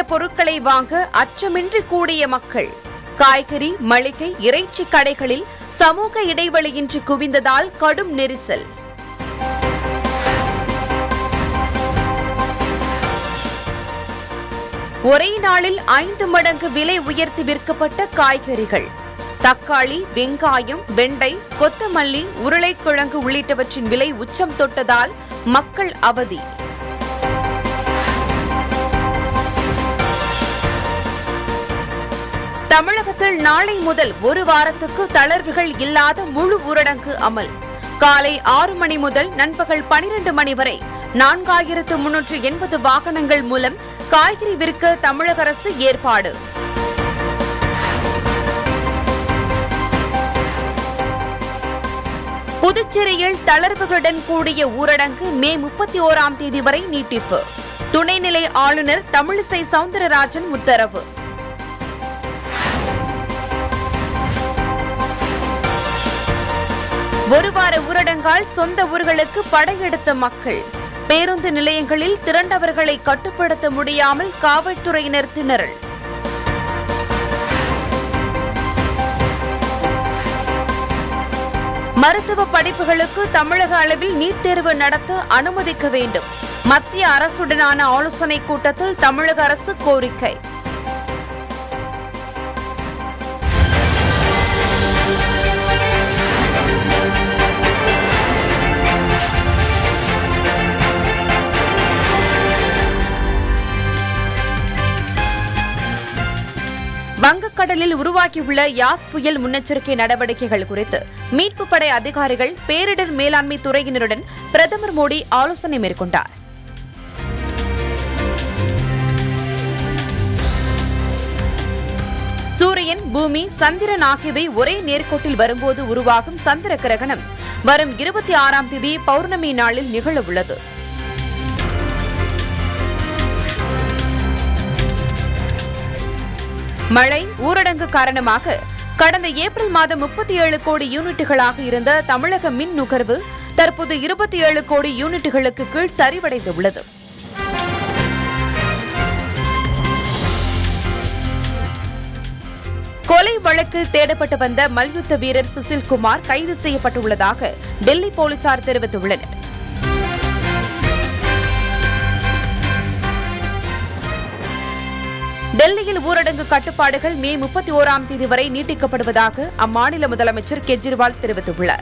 பொருட்களை வாங்க அச்சமின்றி கூடிய மக்கள் காய்கறி மளிகை இறைச்சி கடைகளில் சமூக இடைவெளியின்றி குவிந்ததால் கடும் நெரிசல் ஒரே நாளில் ஐந்து மடங்கு விலை உயர்த்தி விற்கப்பட்ட காய்கறிகள் தக்காளி வெங்காயம் வெண்டை கொத்தமல்லி உருளைக்கிழங்கு உள்ளிட்டவற்றின் விலை உச்சம் தொட்டதால் மக்கள் அவதி தமிழகத்தில் நாளை முதல் ஒரு வாரத்துக்கு தளர்வுகள் இல்லாத முழு ஊரடங்கு அமல் காலை ஆறு மணி முதல் நண்பகல் பனிரெண்டு மணி வரை நான்காயிரத்து முன்னூற்று எண்பது வாகனங்கள் மூலம் காய்கறி விற்க தமிழக அரசு ஏற்பாடு புதுச்சேரியில் தளர்வுகளுடன் கூடிய ஊரடங்கு மே முப்பத்தி ஓராம் தேதி வரை நீட்டிப்பு துணைநிலை ஆளுநர் தமிழிசை சவுந்தரராஜன் உத்தரவு ஒரு வார ஊரடங்கால் சொந்த ஊர்களுக்கு படையெடுத்த மக்கள் பேருந்து நிலையங்களில் திரண்டவர்களை கட்டுப்படுத்த முடியாமல் காவல்துறையினர் திணறல் மருத்துவ படிப்புகளுக்கு தமிழக அளவில் நீட் தேர்வு நடத்த அனுமதிக்க வேண்டும் மத்திய அரசுடனான ஆலோசனைக் கூட்டத்தில் தமிழக அரசு கோரிக்கை வங்கக்கடலில் உருவாகியுள்ள யாஸ் புயல் முன்னெச்சரிக்கை நடவடிக்கைகள் குறித்து மீட்பு படை அதிகாரிகள் பேரிடர் மேலாண்மை துறையினருடன் பிரதமர் மோடி ஆலோசனை மேற்கொண்டார் சூரியன் பூமி சந்திரன் ஆகியவை ஒரே நேர்கோட்டில் வரும்போது உருவாகும் சந்திர கிரகணம் வரும் இருபத்தி ஆறாம் தேதி பௌர்ணமி நாளில் நிகழவுள்ளது மழை ஊரடங்கு காரணமாக கடந்த ஏப்ரல் மாதம் முப்பத்தி ஏழு கோடி யூனிட்டுகளாக இருந்த தமிழக மின் நுகர்வு தற்போது இருபத்தி ஏழு கோடி யூனிட்டுகளுக்கு கீழ் சரிவடைந்துள்ளது கொலை வழக்கில் தேடப்பட்டு வந்த மல்யுத்த வீரர் சுசில் குமார் கைது செய்யப்பட்டுள்ளதாக டெல்லி போலீசார் தெரிவித்துள்ளனர் டெல்லியில் ஊரடங்கு கட்டுப்பாடுகள் மே முப்பத்தி ஓராம் தேதி வரை நீட்டிக்கப்படுவதாக அம்மாநில முதலமைச்சர் கெஜ்ரிவால் தெரிவித்துள்ளார்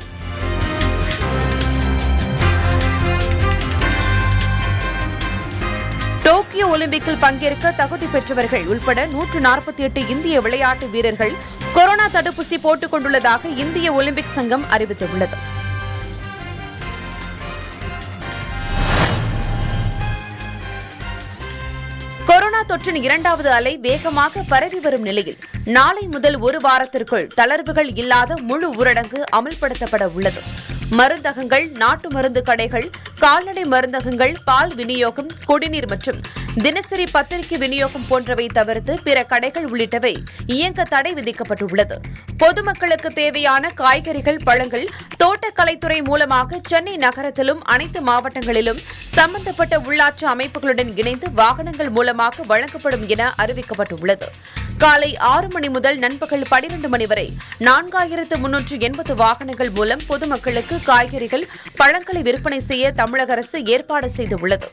டோக்கியோ ஒலிம்பிக்கில் பங்கேற்க தகுதி பெற்றவர்கள் உள்பட நூற்று நாற்பத்தி எட்டு இந்திய விளையாட்டு வீரர்கள் கொரோனா தடுப்பூசி போட்டுக் கொண்டுள்ளதாக இந்திய ஒலிம்பிக் சங்கம் அறிவித்துள்ளது கொரோனா தொற்றின் இரண்டாவது அலை வேகமாக பரவி வரும் நிலையில் நாளை முதல் ஒரு வாரத்திற்குள் தளர்வுகள் இல்லாத முழு ஊரடங்கு அமல்படுத்தப்பட உள்ளது மருந்தகங்கள் நாட்டு மருந்து கடைகள் கால்நடை மருந்தகங்கள் பால் விநியோகம் குடிநீர் மற்றும் தினசரி பத்திரிகை விநியோகம் போன்றவை தவிர்த்து பிற கடைகள் உள்ளிட்டவை இயங்க தடை விதிக்கப்பட்டுள்ளது பொதுமக்களுக்கு தேவையான காய்கறிகள் பழங்கள் தோட்டக்கலைத்துறை மூலமாக சென்னை நகரத்திலும் அனைத்து மாவட்டங்களிலும் சம்பந்தப்பட்ட உள்ளாட்சி அமைப்புகளுடன் இணைந்து வாகனங்கள் மூலமாக வழங்கப்படும் என அறிவிக்கப்பட்டுள்ளது காலை ஆறு மணி முதல் நண்பகல் பனிரெண்டு மணி வரை நான்காயிரத்து முன்னூற்று எண்பது வாகனங்கள் மூலம் பொதுமக்களுக்கு காய்கறிகள் பழங்களை விற்பனை செய்ய தமிழக அரசு ஏற்பாடு செய்துள்ளது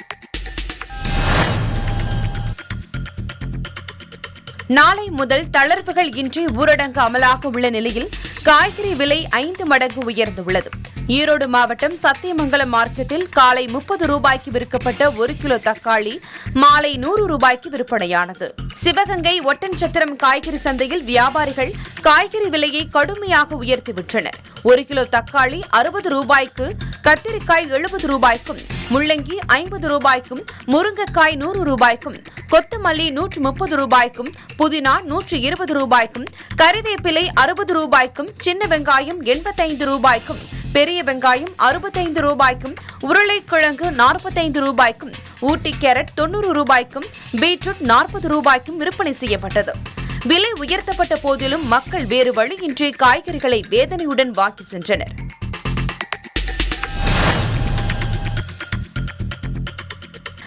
நாளை முதல் தளர்வுகள் இன்றி ஊரடங்கு அமலாக உள்ள நிலையில் காய்கறி விலை ஐந்து மடங்கு உயர்ந்துள்ளது ஈரோடு மாவட்டம் சத்தியமங்கலம் மார்க்கெட்டில் காலை முப்பது ரூபாய்க்கு விற்கப்பட்ட ஒரு கிலோ தக்காளி மாலை நூறு ரூபாய்க்கு விற்பனையானது சிவகங்கை ஒட்டன்சத்திரம் காய்கறி சந்தையில் வியாபாரிகள் காய்கறி விலையை கடுமையாக உயர்த்தி விற்றனர் ஒரு கிலோ தக்காளி அறுபது ரூபாய்க்கு கத்திரிக்காய் எழுபது ரூபாய்க்கும் முள்ளங்கி ஐம்பது ரூபாய்க்கும் முருங்கைக்காய் நூறு ரூபாய்க்கும் கொத்தமல்லி நூற்று முப்பது ரூபாய்க்கும் புதினா நூற்று இருபது ரூபாய்க்கும் கறிவேப்பிலை அறுபது ரூபாய்க்கும் சின்ன வெங்காயம் எண்பத்தைந்து ரூபாய்க்கும் பெரிய வெங்காயம் அறுபத்தைந்து ரூபாய்க்கும் உருளைக்கிழங்கு நாற்பத்தைந்து ரூபாய்க்கும் ஊட்டி கேரட் தொண்ணூறு ரூபாய்க்கும் பீட்ரூட் நாற்பது ரூபாய்க்கும் விற்பனை செய்யப்பட்டது விலை உயர்த்தப்பட்ட போதிலும் மக்கள் வேறு வழியின்றி காய்கறிகளை வேதனையுடன் வாங்கி சென்றனர்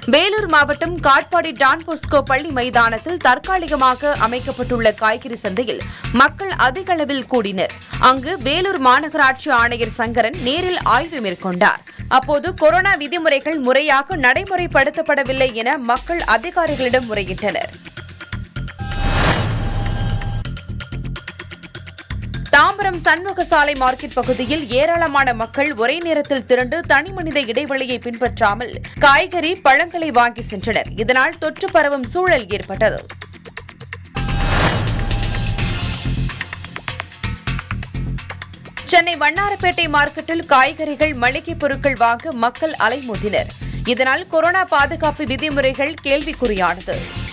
வேலூர் மாவட்டம் காட்பாடி டான் போஸ்கோ பள்ளி மைதானத்தில் தற்காலிகமாக அமைக்கப்பட்டுள்ள காய்கறி சந்தையில் மக்கள் அதிக அளவில் கூடினர் அங்கு வேலூர் மாநகராட்சி ஆணையர் சங்கரன் நேரில் ஆய்வு மேற்கொண்டார் அப்போது கொரோனா விதிமுறைகள் முறையாக நடைமுறைப்படுத்தப்படவில்லை என மக்கள் அதிகாரிகளிடம் முறையிட்டனர் தாம்பரம் சண்முக சாலை மார்க்கெட் பகுதியில் ஏராளமான மக்கள் ஒரே நேரத்தில் திரண்டு தனிமனித இடைவெளியை பின்பற்றாமல் காய்கறி பழங்களை வாங்கி சென்றனர் இதனால் தொற்று பரவும் சூழல் ஏற்பட்டது சென்னை வண்ணாரப்பேட்டை மார்க்கெட்டில் காய்கறிகள் மளிகை பொருட்கள் வாங்க மக்கள் அலைமோதினர் இதனால் கொரோனா பாதுகாப்பு விதிமுறைகள் கேள்விக்குறியானது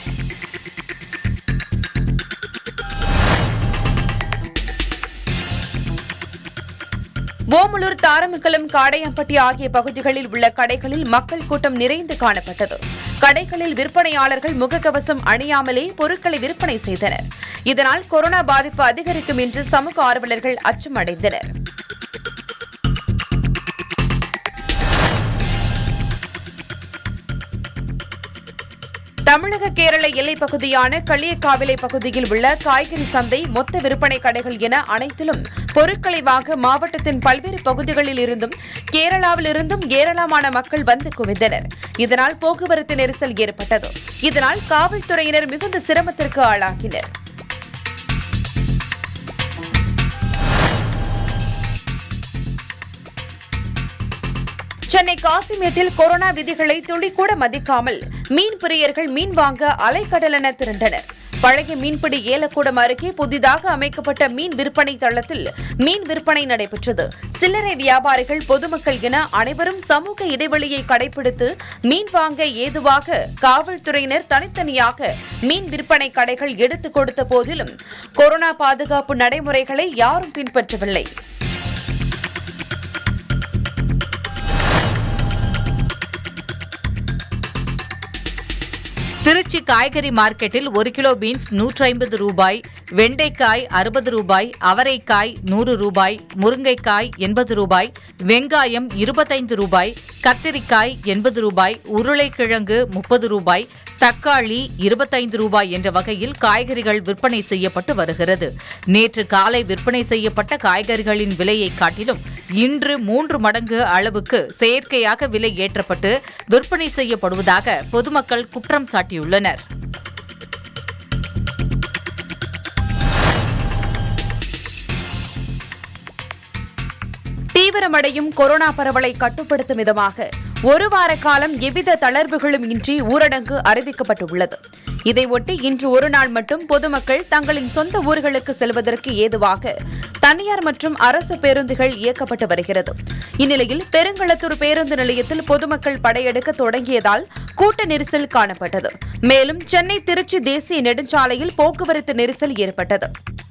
ஓமலூர் தாரமங்கலம் காடையம்பட்டி ஆகிய பகுதிகளில் உள்ள கடைகளில் மக்கள் கூட்டம் நிறைந்து காணப்பட்டது கடைகளில் விற்பனையாளர்கள் முகக்கவசம் அணியாமலே பொருட்களை விற்பனை செய்தனர் இதனால் கொரோனா பாதிப்பு அதிகரிக்கும் என்று சமூக ஆர்வலர்கள் அச்சமடைந்தனர் தமிழக கேரள எல்லைப் பகுதியான களியக்காவிலை பகுதியில் உள்ள காய்கறி சந்தை மொத்த விற்பனை கடைகள் என அனைத்திலும் பொருட்களை வாங்க மாவட்டத்தின் பல்வேறு பகுதிகளில் இருந்தும் கேரளாவில் இருந்தும் ஏராளமான மக்கள் வந்து குவிந்தனர் இதனால் போக்குவரத்து நெரிசல் ஏற்பட்டது இதனால் காவல்துறையினர் மிகுந்த சிரமத்திற்கு ஆளாகினர் சென்னை காசிமேட்டில் கொரோனா விதிகளை துளிக்கூட மதிக்காமல் மீன் பிரியர்கள் மீன் வாங்க அலைக்கடலென திரண்டனர் பழைய மீன்பிடி ஏலக்கூடம் அருகே புதிதாக அமைக்கப்பட்ட மீன் விற்பனை தளத்தில் மீன் விற்பனை நடைபெற்றது சில்லறை வியாபாரிகள் பொதுமக்கள் என அனைவரும் சமூக இடைவெளியை கடைபிடித்து மீன் வாங்க ஏதுவாக காவல்துறையினர் தனித்தனியாக மீன் விற்பனை கடைகள் எடுத்துக் கொடுத்த போதிலும் கொரோனா பாதுகாப்பு நடைமுறைகளை யாரும் பின்பற்றவில்லை திருச்சி காய்கறி மார்க்கெட்டில் ஒரு கிலோ பீன்ஸ் நூற்றி ஐம்பது ரூபாய் வெண்டைக்காய் அறுபது ரூபாய் அவரைக்காய் நூறு ரூபாய் முருங்கைக்காய் எண்பது ரூபாய் வெங்காயம் இருபத்தைந்து ரூபாய் கத்திரிக்காய் எண்பது ரூபாய் உருளைக்கிழங்கு முப்பது ரூபாய் தக்காளி இருபத்தைந்து ரூபாய் என்ற வகையில் காய்கறிகள் விற்பனை செய்யப்பட்டு வருகிறது நேற்று காலை விற்பனை செய்யப்பட்ட காய்கறிகளின் விலையை காட்டிலும் இன்று மூன்று மடங்கு அளவுக்கு செயற்கையாக விலை ஏற்றப்பட்டு விற்பனை செய்யப்படுவதாக பொதுமக்கள் குற்றம் சாட்டியுள்ளனர் தீவிரமடையும் கொரோனா பரவலை கட்டுப்படுத்தும் விதமாக ஒரு வார காலம் எவ்வித தளர்வுகளும் இன்றி ஊரடங்கு அறிவிக்கப்பட்டுள்ளது இதையொட்டி இன்று ஒரு நாள் மட்டும் பொதுமக்கள் தங்களின் சொந்த ஊர்களுக்கு செல்வதற்கு ஏதுவாக தனியார் மற்றும் அரசு பேருந்துகள் இயக்கப்பட்டு வருகிறது இந்நிலையில் பெருங்களத்தூர் பேருந்து நிலையத்தில் பொதுமக்கள் படையெடுக்க தொடங்கியதால் கூட்ட நெரிசல் காணப்பட்டது மேலும் சென்னை திருச்சி தேசிய நெடுஞ்சாலையில் போக்குவரத்து நெரிசல் ஏற்பட்டது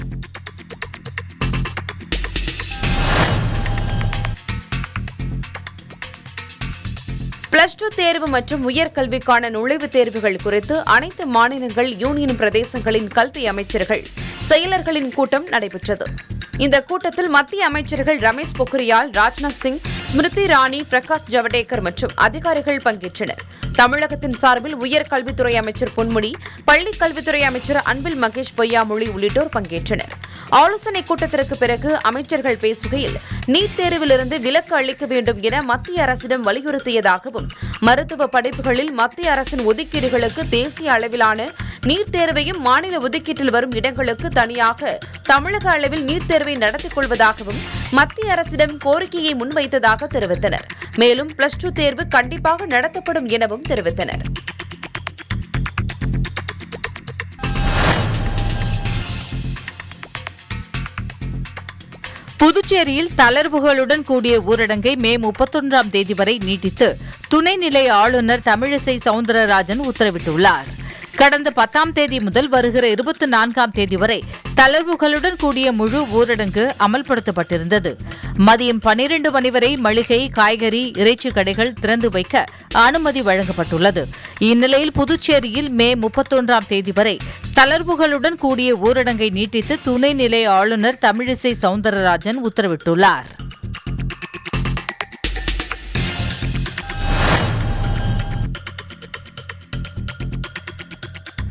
பிளஸ் டூ தேர்வு மற்றும் உயர்கல்விக்கான நுழைவுத் தேர்வுகள் குறித்து அனைத்து மாநிலங்கள் யூனியன் பிரதேசங்களின் கல்வி அமைச்சர்கள் செயலர்களின் கூட்டம் நடைபெற்றது இந்த கூட்டத்தில் மத்திய அமைச்சர்கள் ரமேஷ் பொக்ரியால் ராஜ்நாத் சிங் ஸ்மிருதி இரானி பிரகாஷ் ஜவடேகர் மற்றும் அதிகாரிகள் பங்கேற்றனர் தமிழகத்தின் சார்பில் உயர்கல்வித்துறை அமைச்சர் பொன்முடி பள்ளிக் கல்வித்துறை அமைச்சர் அன்பில் மகேஷ் பொய்யாமொழி உள்ளிட்டோர் பங்கேற்றனர் ஆலோசனை கூட்டத்திற்கு பிறகு அமைச்சர்கள் பேசுகையில் நீட் தேர்விலிருந்து விலக்கு அளிக்க வேண்டும் என மத்திய அரசிடம் வலியுறுத்தியதாகவும் மருத்துவ படிப்புகளில் மத்திய அரசின் ஒதுக்கீடுகளுக்கு தேசிய அளவிலான நீட் தேர்வையும் மாநில ஒதுக்கீட்டில் வரும் இடங்களுக்கு தனியாக தமிழக அளவில் நீட் தேர்வை நடத்திக் கொள்வதாகவும் மத்திய அரசிடம் கோரிக்கையை முன்வைத்ததாக தெரிவித்தனர் மேலும் பிளஸ் டூ தேர்வு கண்டிப்பாக நடத்தப்படும் எனவும் தெரிவித்தனர் புதுச்சேரியில் தளர்வுகளுடன் கூடிய ஊரடங்கை மே முப்பத்தொன்றாம் தேதி வரை நீட்டித்து துணைநிலை ஆளுநர் தமிழிசை சவுந்தரராஜன் உத்தரவிட்டுள்ளார் கடந்த பத்தாம் தேதி முதல் வருகிற இருபத்தி நான்காம் தேதி வரை தளர்வுகளுடன் கூடிய முழு ஊரடங்கு அமல்படுத்தப்பட்டிருந்தது மதியம் பனிரெண்டு மணி வரை மளிகை காய்கறி இறைச்சி கடைகள் திறந்து வைக்க அனுமதி வழங்கப்பட்டுள்ளது இந்நிலையில் புதுச்சேரியில் மே முப்பத்தொன்றாம் தேதி வரை தளர்வுகளுடன் கூடிய ஊரடங்கை நீட்டித்து துணைநிலை ஆளுநர் தமிழிசை சவுந்தரராஜன் உத்தரவிட்டுள்ளார்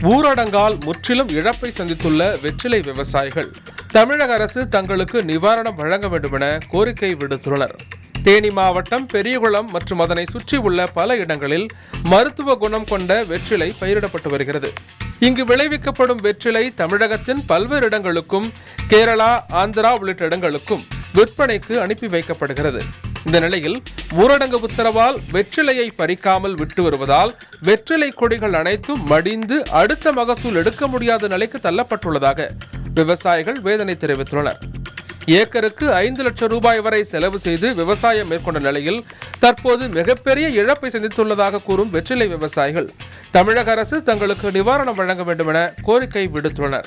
ஊரடங்கால் முற்றிலும் இழப்பை சந்தித்துள்ள வெற்றிலை விவசாயிகள் தமிழக அரசு தங்களுக்கு நிவாரணம் வழங்க வேண்டுமென கோரிக்கை விடுத்துள்ளனர் தேனி மாவட்டம் பெரியகுளம் மற்றும் அதனை சுற்றியுள்ள பல இடங்களில் மருத்துவ குணம் கொண்ட வெற்றிலை பயிரிடப்பட்டு வருகிறது இங்கு விளைவிக்கப்படும் வெற்றிலை தமிழகத்தின் பல்வேறு இடங்களுக்கும் கேரளா ஆந்திரா உள்ளிட்ட இடங்களுக்கும் விற்பனைக்கு அனுப்பி வைக்கப்படுகிறது இந்த நிலையில் ஊரடங்கு உத்தரவால் வெற்றிலையை பறிக்காமல் விட்டு வருவதால் வெற்றிலை கொடிகள் அனைத்தும் மடிந்து அடுத்த மகசூல் எடுக்க முடியாத நிலைக்கு தள்ளப்பட்டுள்ளதாக விவசாயிகள் வேதனை தெரிவித்துள்ளனர் ஏக்கருக்கு ஐந்து லட்சம் ரூபாய் வரை செலவு செய்து விவசாயம் மேற்கொண்ட நிலையில் தற்போது மிகப்பெரிய இழப்பை சந்தித்துள்ளதாக கூறும் வெற்றிலை விவசாயிகள் தமிழக அரசு தங்களுக்கு நிவாரணம் வழங்க வேண்டும் என கோரிக்கை விடுத்துள்ளனர்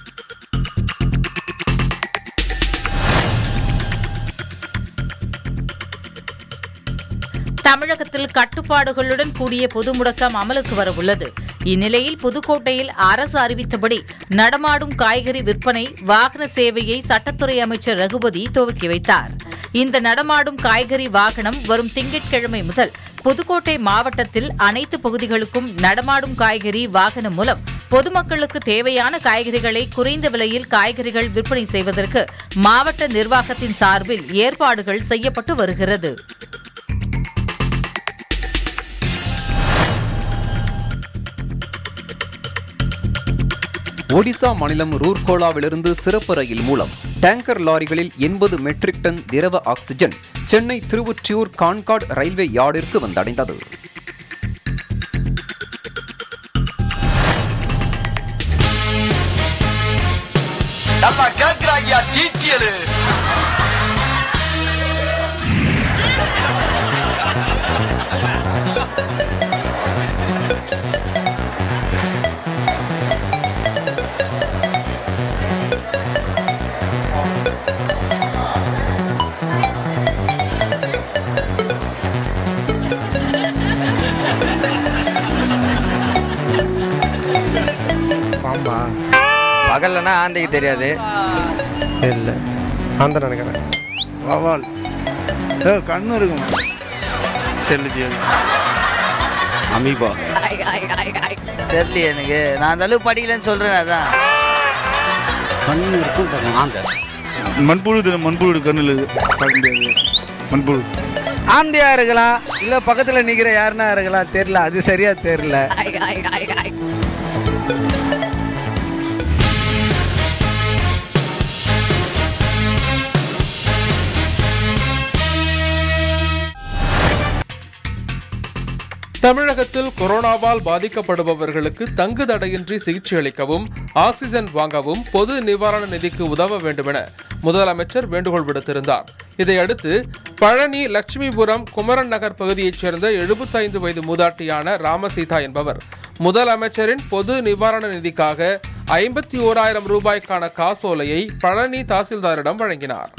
தமிழகத்தில் கட்டுப்பாடுகளுடன் கூடிய பொது முடக்கம் அமலுக்கு வரவுள்ளது இந்நிலையில் புதுக்கோட்டையில் அரசு அறிவித்தபடி நடமாடும் காய்கறி விற்பனை வாகன சேவையை சட்டத்துறை அமைச்சர் ரகுபதி துவக்கி வைத்தார் இந்த நடமாடும் காய்கறி வாகனம் வரும் திங்கட்கிழமை முதல் புதுக்கோட்டை மாவட்டத்தில் அனைத்து பகுதிகளுக்கும் நடமாடும் காய்கறி வாகனம் மூலம் பொதுமக்களுக்கு தேவையான காய்கறிகளை குறைந்த விலையில் காய்கறிகள் விற்பனை செய்வதற்கு மாவட்ட நிர்வாகத்தின் சார்பில் ஏற்பாடுகள் செய்யப்பட்டு வருகிறது ஒடிசா மாநிலம் ரூர்கோலாவிலிருந்து சிறப்பு ரயில் மூலம் டேங்கர் லாரிகளில் எண்பது மெட்ரிக் டன் திரவ ஆக்சிஜன் சென்னை திருவொற்றியூர் கான்காட் ரயில்வே யார்டிற்கு வந்தடைந்தது நல்லா கேக்குறாங்கயா டீட்டியலு பாம்பா பகல்லனா ஆந்தைக்கு தெரியாது இல்லை அந்த நினைக்கிறேன் வவால் ஏ கண்ணு இருக்குமா தெரியல அமீபா தெரியலையே எனக்கு நான் அந்த அளவுக்கு படிக்கலன்னு சொல்றேன் அதான் கண்ணு இருக்கும் ஆந்த மண்புழு தெரியும் மண்புழு கண்ணில் பார்க்க முடியாது மண்புழு ஆந்தியா இருக்கலாம் இல்ல பக்கத்துல நிக்கிற யாருன்னா இருக்கலாம் தெரியல அது சரியா தெரியல தமிழகத்தில் கொரோனாவால் பாதிக்கப்படுபவர்களுக்கு தங்கு தடையின்றி சிகிச்சை அளிக்கவும் ஆக்சிஜன் வாங்கவும் பொது நிவாரண நிதிக்கு உதவ வேண்டுமென முதலமைச்சர் வேண்டுகோள் விடுத்திருந்தார் இதையடுத்து பழனி லட்சுமிபுரம் குமரன் நகர் பகுதியைச் சேர்ந்த 75 வயது மூதாட்டியான ராமசீதா என்பவர் முதலமைச்சரின் பொது நிவாரண நிதிக்காக ஐம்பத்தி ஓராயிரம் ரூபாய்க்கான காசோலையை பழனி தாசில்தாரிடம் வழங்கினார்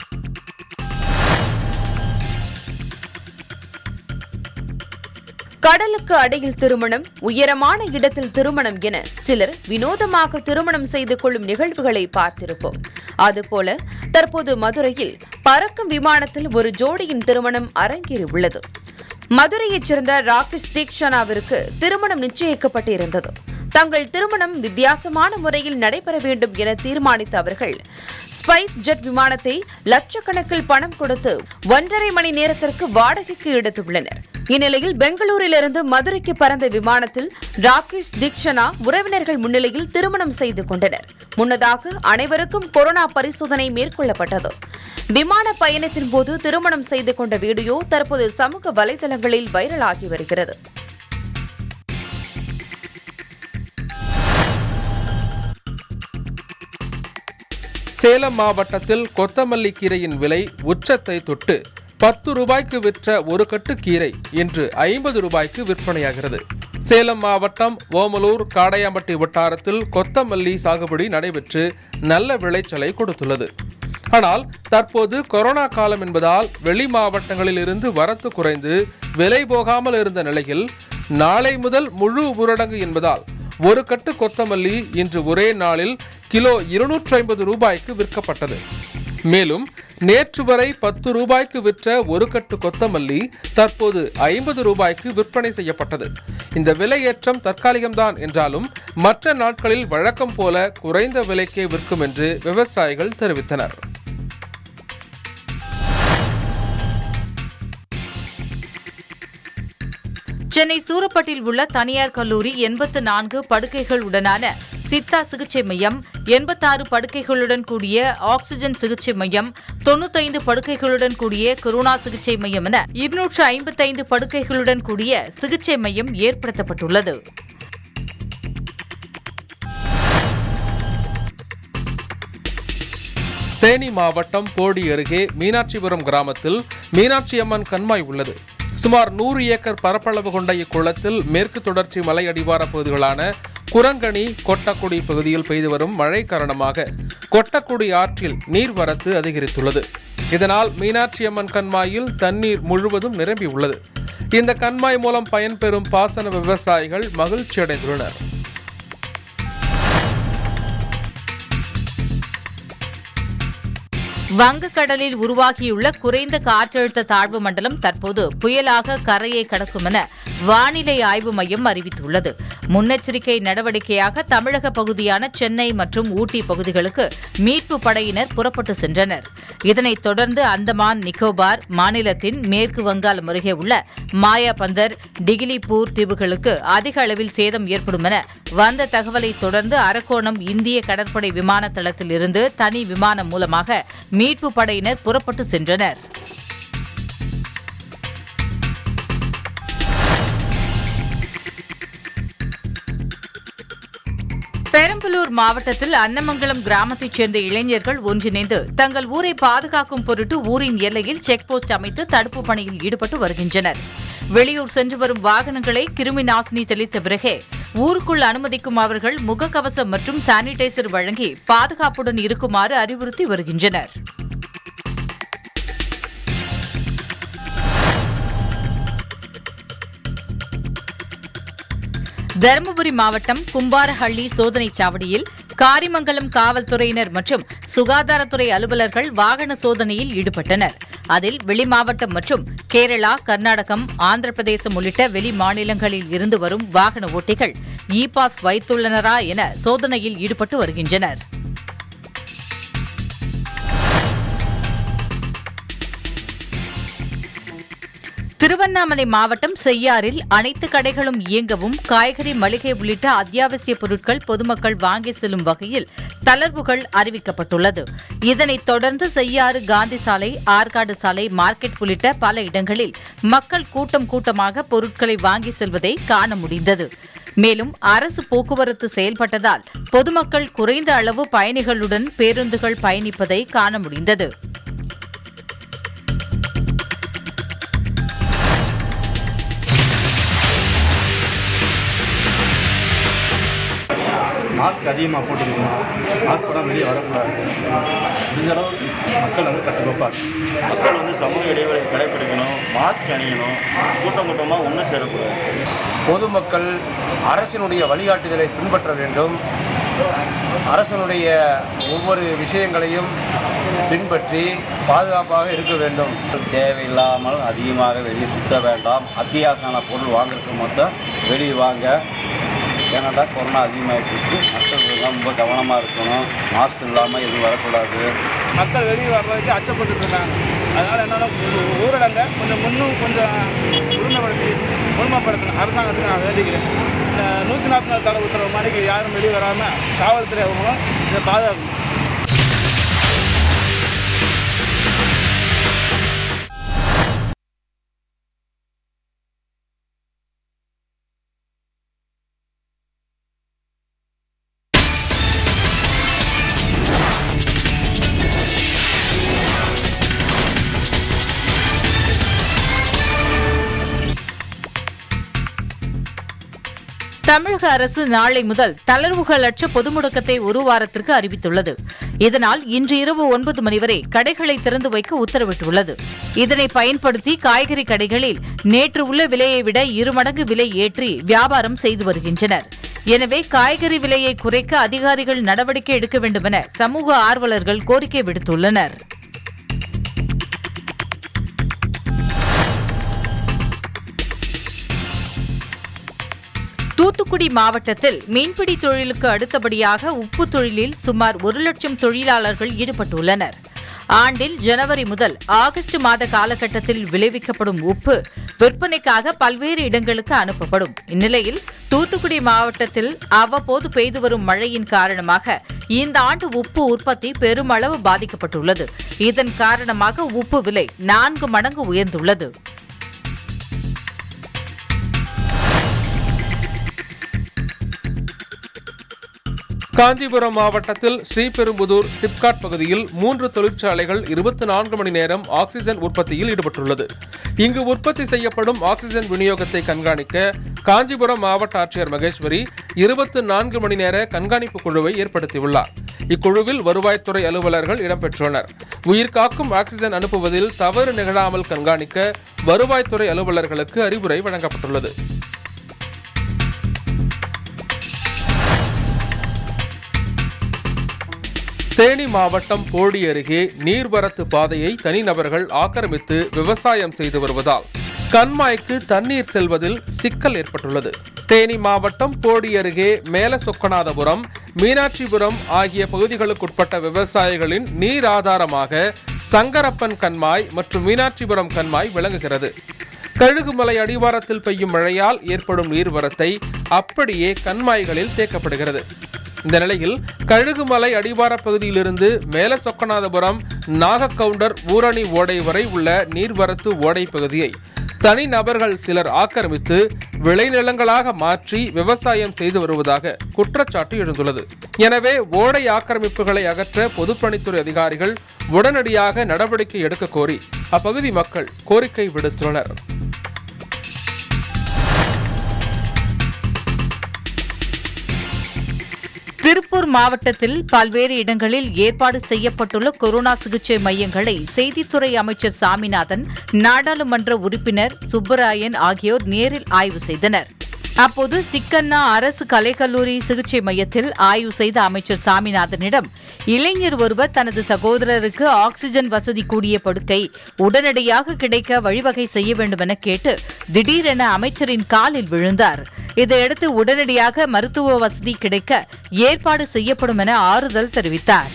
கடலுக்கு அடியில் திருமணம் உயரமான இடத்தில் திருமணம் என சிலர் வினோதமாக திருமணம் செய்து கொள்ளும் நிகழ்வுகளை பார்த்திருப்போம் அதுபோல தற்போது மதுரையில் பறக்கும் விமானத்தில் ஒரு ஜோடியின் திருமணம் அரங்கேறியுள்ளது மதுரையைச் சேர்ந்த ராகேஷ் தீக்ஷனாவிற்கு திருமணம் நிச்சயிக்கப்பட்டிருந்தது தங்கள் திருமணம் வித்தியாசமான முறையில் நடைபெற வேண்டும் என தீர்மானித்த அவர்கள் ஸ்பைஸ் ஜெட் விமானத்தை லட்சக்கணக்கில் பணம் கொடுத்து ஒன்றரை மணி நேரத்திற்கு வாடகைக்கு எடுத்துள்ளனர் இந்நிலையில் பெங்களூரிலிருந்து மதுரைக்கு பறந்த விமானத்தில் ராகேஷ் தீக்ஷனா உறவினர்கள் முன்னிலையில் திருமணம் செய்து கொண்டனர் முன்னதாக அனைவருக்கும் கொரோனா பரிசோதனை மேற்கொள்ளப்பட்டது விமான பயணத்தின் போது திருமணம் செய்து கொண்ட வீடியோ தற்போது சமூக வலைதளங்களில் வைரலாகி வருகிறது சேலம் மாவட்டத்தில் கொத்தமல்லி கீரையின் விலை உச்சத்தை தொட்டு பத்து ரூபாய்க்கு விற்ற ஒரு கட்டு கீரை இன்று ஐம்பது ரூபாய்க்கு விற்பனையாகிறது சேலம் மாவட்டம் ஓமலூர் காடையாம்பட்டி வட்டாரத்தில் கொத்தமல்லி சாகுபடி நடைபெற்று நல்ல விளைச்சலை கொடுத்துள்ளது ஆனால் தற்போது கொரோனா காலம் என்பதால் வெளி மாவட்டங்களில் இருந்து வரத்து குறைந்து விலை போகாமல் இருந்த நிலையில் நாளை முதல் முழு ஊரடங்கு என்பதால் ஒரு கட்டு கொத்தமல்லி இன்று ஒரே நாளில் கிலோ இருநூற்றி ஐம்பது ரூபாய்க்கு விற்கப்பட்டது மேலும் நேற்று வரை பத்து ரூபாய்க்கு விற்ற ஒரு கட்டு கொத்தமல்லி தற்போது ஐம்பது ரூபாய்க்கு விற்பனை செய்யப்பட்டது இந்த விலையேற்றம் தற்காலிகம்தான் என்றாலும் மற்ற நாட்களில் வழக்கம் போல குறைந்த விலைக்கே விற்கும் என்று விவசாயிகள் தெரிவித்தனர் சென்னை சூரப்பட்டில் உள்ள தனியார் கல்லூரி எண்பத்து நான்கு படுக்கைகளுடனான சித்தா சிகிச்சை மையம் எண்பத்தாறு படுக்கைகளுடன் கூடிய ஆக்ஸிஜன் சிகிச்சை மையம் தொண்ணூத்தைந்து படுக்கைகளுடன் கூடிய கொரோனா சிகிச்சை மையம் என இருநூற்று ஐம்பத்தைந்து படுக்கைகளுடன் கூடிய சிகிச்சை மையம் ஏற்படுத்தப்பட்டுள்ளது தேனி மாவட்டம் போடி அருகே மீனாட்சிபுரம் கிராமத்தில் மீனாட்சி அம்மன் கண்மாய் உள்ளது சுமார் நூறு ஏக்கர் பரப்பளவு கொண்ட இக்குளத்தில் மேற்கு தொடர்ச்சி மலை அடிவார பகுதிகளான குரங்கணி கொட்டக்குடி பகுதியில் பெய்து வரும் மழை காரணமாக கொட்டக்குடி ஆற்றில் நீர்வரத்து அதிகரித்துள்ளது இதனால் மீனாட்சி அம்மன் கண்மாயில் தண்ணீர் முழுவதும் நிரம்பியுள்ளது இந்த கண்மாய் மூலம் பயன்பெறும் பாசன விவசாயிகள் மகிழ்ச்சி அடைந்துள்ளனர் வங்கக்கடலில் உருவாகியுள்ள குறைந்த காற்றழுத்த தாழ்வு மண்டலம் தற்போது புயலாக கரையை கடக்கும் என வானிலை ஆய்வு மையம் அறிவித்துள்ளது முன்னெச்சரிக்கை நடவடிக்கையாக தமிழக பகுதியான சென்னை மற்றும் ஊட்டி பகுதிகளுக்கு மீட்பு படையினர் புறப்பட்டு சென்றனர் இதனைத் தொடர்ந்து அந்தமான் நிக்கோபார் மாநிலத்தின் மேற்கு வங்காளம் அருகே உள்ள மாயாபந்தர் டிகிலிபூர் தீவுகளுக்கு அதிக அளவில் சேதம் ஏற்படும் என வந்த தகவலை தொடர்ந்து அரக்கோணம் இந்திய கடற்படை விமான தளத்தில் இருந்து தனி விமானம் மூலமாக மீட்பு படையினர் புறப்பட்டு சென்றனர் பெரம்பலூர் மாவட்டத்தில் அன்னமங்கலம் கிராமத்தைச் சேர்ந்த இளைஞர்கள் ஒன்றிணைந்து தங்கள் ஊரை பாதுகாக்கும் பொருட்டு ஊரின் எல்லையில் செக் போஸ்ட் அமைத்து தடுப்பு பணியில் ஈடுபட்டு வருகின்றனர் வெளியூர் சென்று வரும் வாகனங்களை கிருமி நாசினி தெளித்த பிறகே ஊருக்குள் அனுமதிக்கும் அவர்கள் முகக்கவசம் மற்றும் சானிடைசர் வழங்கி பாதுகாப்புடன் இருக்குமாறு அறிவுறுத்தி வருகின்றனர் தருமபுரி மாவட்டம் கும்பாரஹள்ளி சோதனைச் சாவடியில் காரிமங்கலம் காவல்துறையினர் மற்றும் சுகாதாரத்துறை அலுவலர்கள் வாகன சோதனையில் ஈடுபட்டனர் அதில் வெளி மாவட்டம் மற்றும் கேரளா கர்நாடகம் ஆந்திர பிரதேசம் உள்ளிட்ட வெளி மாநிலங்களில் இருந்து வரும் வாகன ஓட்டிகள் இ பாஸ் வைத்துள்ளனரா என சோதனையில் ஈடுபட்டு வருகின்றனர் திருவண்ணாமலை மாவட்டம் செய்யாறில் அனைத்து கடைகளும் இயங்கவும் காய்கறி மளிகை உள்ளிட்ட அத்தியாவசிய பொருட்கள் பொதுமக்கள் வாங்கி செல்லும் வகையில் தளர்வுகள் அறிவிக்கப்பட்டுள்ளது இதனைத் தொடர்ந்து செய்யாறு காந்தி சாலை ஆற்காடு சாலை மார்க்கெட் உள்ளிட்ட பல இடங்களில் மக்கள் கூட்டம் கூட்டமாக பொருட்களை வாங்கி செல்வதை காண முடிந்தது மேலும் அரசு போக்குவரத்து செயல்பட்டதால் பொதுமக்கள் குறைந்த அளவு பயணிகளுடன் பேருந்துகள் பயணிப்பதை காண முடிந்தது மாஸ்க் அதிகமாக போட்டுக்கணும் மாஸ்க் போடாமல் வெளியே வரக்கூடாது முடிஞ்ச அளவு மக்கள் வந்து கட்டுக்கோப்பாங்க மக்கள் வந்து சமூக இடைவெளி கடைபிடிக்கணும் மாஸ்க் அணியணும் கூட்டம் கூட்டமாக ஒன்றும் சேரக்கூடாது பொதுமக்கள் அரசினுடைய வழிகாட்டுதலை பின்பற்ற வேண்டும் அரசனுடைய ஒவ்வொரு விஷயங்களையும் பின்பற்றி பாதுகாப்பாக இருக்க வேண்டும் தேவையில்லாமல் அதிகமாக வெளியே சுத்த வேண்டாம் அத்தியாவசியமான பொருள் வாங்குறதுக்கு மட்டும் வெளியே வாங்க ஏன்னாடா கொரோனா அதிகமாகிட்டு இருக்கு மக்கள் எல்லாம் ரொம்ப கவனமாக இருக்கணும் மாஸ்க் இல்லாமல் எதுவும் வரக்கூடாது மக்கள் வெளியே வர்றதுக்கு அச்சப்பட்டு இருந்தாங்க அதனால் என்னென்னா ஊரடங்க கொஞ்சம் முன்னும் கொஞ்சம் உரிமைப்படுத்தி முழுமைப்படுத்தணும் அரசாங்கத்துக்கு நான் வேண்டிக்கிறேன் இந்த நூற்றி நாற்பத்தி நாலு தடை உத்தரவு மாதிரிக்கு யாரும் வெளியே வராமல் காவல்துறை அவங்களும் இதை பாதுகாக்கணும் தமிழக அரசு நாளை முதல் தளர்வுகளற்ற பொது முடக்கத்தை ஒரு வாரத்திற்கு அறிவித்துள்ளது இதனால் இன்று இரவு ஒன்பது மணி வரை கடைகளை திறந்து வைக்க உத்தரவிட்டுள்ளது இதனை பயன்படுத்தி காய்கறி கடைகளில் நேற்று உள்ள விலையை விட இருமடங்கு விலை ஏற்றி வியாபாரம் செய்து வருகின்றனர் எனவே காய்கறி விலையை குறைக்க அதிகாரிகள் நடவடிக்கை எடுக்க வேண்டும் என சமூக ஆர்வலர்கள் கோரிக்கை விடுத்துள்ளனர் தூத்துக்குடி மாவட்டத்தில் மீன்பிடி தொழிலுக்கு அடுத்தபடியாக உப்பு தொழிலில் சுமார் ஒரு லட்சம் தொழிலாளர்கள் ஈடுபட்டுள்ளனர் ஆண்டில் ஜனவரி முதல் ஆகஸ்ட் மாத காலகட்டத்தில் விளைவிக்கப்படும் உப்பு விற்பனைக்காக பல்வேறு இடங்களுக்கு அனுப்பப்படும் இந்நிலையில் தூத்துக்குடி மாவட்டத்தில் அவ்வப்போது பெய்து வரும் மழையின் காரணமாக இந்த ஆண்டு உப்பு உற்பத்தி பெருமளவு பாதிக்கப்பட்டுள்ளது இதன் காரணமாக உப்பு விலை நான்கு மடங்கு உயர்ந்துள்ளது காஞ்சிபுரம் மாவட்டத்தில் ஸ்ரீபெரும்புதூர் சிப்காட் பகுதியில் மூன்று தொழிற்சாலைகள் இருபத்தி நான்கு மணி நேரம் ஆக்சிஜன் உற்பத்தியில் ஈடுபட்டுள்ளது இங்கு உற்பத்தி செய்யப்படும் ஆக்சிஜன் விநியோகத்தை கண்காணிக்க காஞ்சிபுரம் மாவட்ட ஆட்சியர் மகேஸ்வரி இருபத்தி நான்கு மணி நேர கண்காணிப்பு குழுவை ஏற்படுத்தியுள்ளார் இக்குழுவில் வருவாய்த்துறை அலுவலர்கள் இடம்பெற்றுள்ளனர் உயிர்காக்கும் ஆக்சிஜன் அனுப்புவதில் தவறு நிகழாமல் கண்காணிக்க வருவாய்த்துறை அலுவலர்களுக்கு அறிவுரை வழங்கப்பட்டுள்ளது தேனி மாவட்டம் போடி அருகே நீர்வரத்து பாதையை தனிநபர்கள் ஆக்கிரமித்து விவசாயம் செய்து வருவதால் கண்மாய்க்கு தண்ணீர் செல்வதில் சிக்கல் ஏற்பட்டுள்ளது தேனி மாவட்டம் போடி அருகே மேல சொக்கநாதபுரம் மீனாட்சிபுரம் ஆகிய பகுதிகளுக்குட்பட்ட விவசாயிகளின் நீர் ஆதாரமாக சங்கரப்பன் கண்மாய் மற்றும் மீனாட்சிபுரம் கண்மாய் விளங்குகிறது கழுகுமலை அடிவாரத்தில் பெய்யும் மழையால் ஏற்படும் நீர்வரத்தை அப்படியே கண்மாய்களில் தேக்கப்படுகிறது இந்த நிலையில் கழுகுமலை அடிவார பகுதியிலிருந்து மேல சொக்கநாதபுரம் நாகக்கவுண்டர் ஊரணி ஓடை வரை உள்ள நீர்வரத்து ஓடை பகுதியை தனி நபர்கள் சிலர் ஆக்கிரமித்து விளைநிலங்களாக மாற்றி விவசாயம் செய்து வருவதாக குற்றச்சாட்டு எழுந்துள்ளது எனவே ஓடை ஆக்கிரமிப்புகளை அகற்ற பொதுப்பணித்துறை அதிகாரிகள் உடனடியாக நடவடிக்கை எடுக்க கோரி அப்பகுதி மக்கள் கோரிக்கை விடுத்துள்ளனர் திருப்பூர் மாவட்டத்தில் பல்வேறு இடங்களில் ஏற்பாடு செய்யப்பட்டுள்ள கொரோனா சிகிச்சை மையங்களை செய்தித்துறை அமைச்சர் சாமிநாதன் நாடாளுமன்ற உறுப்பினர் சுப்பராயன் ஆகியோர் நேரில் ஆய்வு செய்தனர் அப்போது சிக்கண்ணா அரசு கலைக்கல்லூரி சிகிச்சை மையத்தில் ஆய்வு செய்த அமைச்சர் சாமிநாதனிடம் இளைஞர் ஒருவர் தனது சகோதரருக்கு ஆக்ஸிஜன் வசதி கூடிய படுக்கை உடனடியாக கிடைக்க வழிவகை செய்ய வேண்டுமென கேட்டு திடீரென அமைச்சரின் காலில் விழுந்தார் இதையடுத்து உடனடியாக மருத்துவ வசதி கிடைக்க ஏற்பாடு செய்யப்படும் என ஆறுதல் தெரிவித்தார்